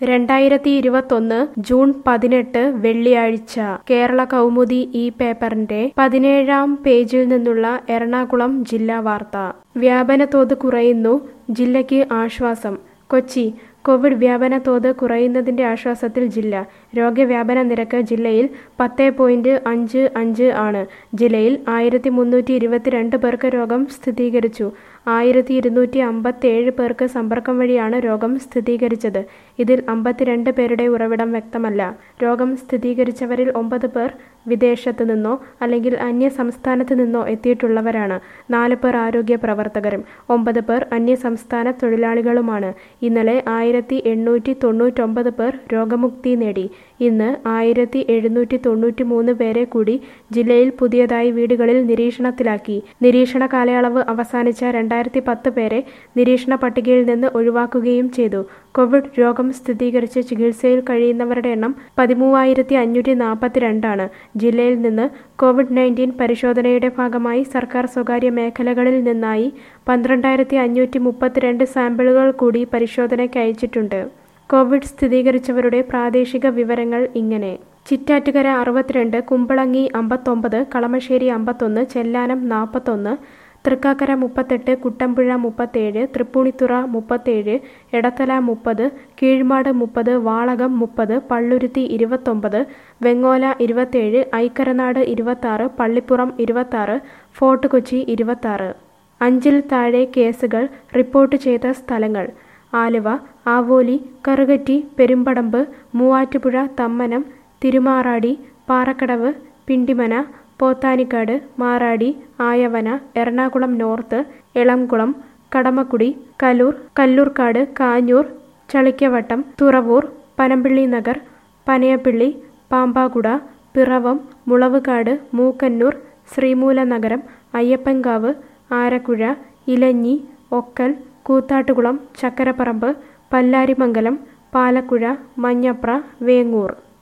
രണ്ടായിരത്തി ഇരുപത്തൊന്ന് ജൂൺ പതിനെട്ട് വെള്ളിയാഴ്ച കേരള കൗമുദി ഈ പേപ്പറിന്റെ പതിനേഴാം പേജിൽ നിന്നുള്ള എറണാകുളം ജില്ലാ വാർത്ത വ്യാപനതോത് കുറയുന്നു ജില്ലയ്ക്ക് ആശ്വാസം കൊച്ചി കോവിഡ് വ്യാപന തോത് കുറയുന്നതിന്റെ ആശ്വാസത്തിൽ ജില്ല രോഗവ്യാപന നിരക്ക് ജില്ലയിൽ പത്ത് പോയിന്റ് അഞ്ച് അഞ്ച് ആണ് ജില്ലയിൽ ആയിരത്തി മുന്നൂറ്റി ഇരുപത്തിരണ്ട് പേർക്ക് രോഗം സ്ഥിരീകരിച്ചു ആയിരത്തി ഇരുന്നൂറ്റി അമ്പത്തേഴ് പേർക്ക് സമ്പർക്കം വഴിയാണ് രോഗം സ്ഥിരീകരിച്ചത് ഇതിൽ അമ്പത്തിരണ്ട് പേരുടെ ഉറവിടം വ്യക്തമല്ല രോഗം സ്ഥിരീകരിച്ചവരിൽ ഒമ്പത് പേർ വിദേശത്ത് നിന്നോ അല്ലെങ്കിൽ അന്യ സംസ്ഥാനത്ത് നിന്നോ എത്തിയിട്ടുള്ളവരാണ് നാല് പേർ ആരോഗ്യ പ്രവർത്തകരും ഒമ്പത് പേർ അന്യ സംസ്ഥാന തൊഴിലാളികളുമാണ് ഇന്നലെ ആയിരത്തി എണ്ണൂറ്റി തൊണ്ണൂറ്റൊമ്പത് പേർ രോഗമുക്തി നേടി ഇന്ന് ആയിരത്തി എഴുന്നൂറ്റി തൊണ്ണൂറ്റി മൂന്ന് പേരെ കൂടി ജില്ലയിൽ പുതിയതായി വീടുകളിൽ നിരീക്ഷണത്തിലാക്കി നിരീക്ഷണ കാലയളവ് അവസാനിച്ച രണ്ടായിരത്തി പത്ത് പേരെ നിരീക്ഷണ പട്ടികയിൽ നിന്ന് ഒഴിവാക്കുകയും ചെയ്തു കോവിഡ് രോഗം സ്ഥിരീകരിച്ച് ചികിത്സയിൽ കഴിയുന്നവരുടെ എണ്ണം പതിമൂവായിരത്തി അഞ്ഞൂറ്റി നാൽപ്പത്തിരണ്ടാണ് ജില്ലയിൽ നിന്ന് കോവിഡ് നയൻറ്റീൻ പരിശോധനയുടെ ഭാഗമായി സർക്കാർ സ്വകാര്യ മേഖലകളിൽ നിന്നായി പന്ത്രണ്ടായിരത്തി അഞ്ഞൂറ്റി മുപ്പത്തിരണ്ട് സാമ്പിളുകൾ കൂടി പരിശോധനയ്ക്ക് അയച്ചിട്ടുണ്ട് കോവിഡ് സ്ഥിരീകരിച്ചവരുടെ പ്രാദേശിക വിവരങ്ങൾ ഇങ്ങനെ ചിറ്റാറ്റുകര അറുപത്തിരണ്ട് കുമ്പളങ്ങി അമ്പത്തൊമ്പത് കളമശ്ശേരി അമ്പത്തൊന്ന് ചെല്ലാനം നാൽപ്പത്തൊന്ന് തൃക്കാക്കര മുപ്പത്തെട്ട് കുട്ടമ്പുഴ മുപ്പത്തേഴ് തൃപ്പൂണിത്തുറ മുപ്പത്തേഴ് എടത്തല മുപ്പത് കീഴ്മാട് മുപ്പത് വാളകം മുപ്പത് പള്ളുരുത്തി ഇരുപത്തൊമ്പത് വെങ്ങോല ഇരുപത്തേഴ് ഐക്കരനാട് ഇരുപത്താറ് പള്ളിപ്പുറം ഇരുപത്താറ് ഫോർട്ട് കൊച്ചി ഇരുപത്താറ് അഞ്ചിൽ താഴെ കേസുകൾ റിപ്പോർട്ട് ചെയ്ത സ്ഥലങ്ങൾ ആലുവ ആവോലി കറുകറ്റി പെരുമ്പടമ്പ് മൂവാറ്റുപുഴ തമ്മനം തിരുമാറാടി പാറക്കടവ് പിണ്ടിമന പോത്താനിക്കാട് മാറാടി ആയവന എറണാകുളം നോർത്ത് എളംകുളം കടമക്കുടി കലൂർ കല്ലൂർക്കാട് കാഞ്ഞൂർ ചളിക്കവട്ടം തുറവൂർ പനമ്പിള്ളി നഗർ പനയപ്പിള്ളി പാമ്പാകുട പിറവം മുളവുകാട് മൂക്കന്നൂർ ശ്രീമൂലനഗരം അയ്യപ്പൻകാവ് ആരക്കുഴ ഇലഞ്ഞി ഒക്കൽ കൂത്താട്ടുകുളം ചക്കരപ്പറമ്പ് പല്ലാരിമംഗലം പാലക്കുഴ മഞ്ഞപ്ര വേങ്ങൂർ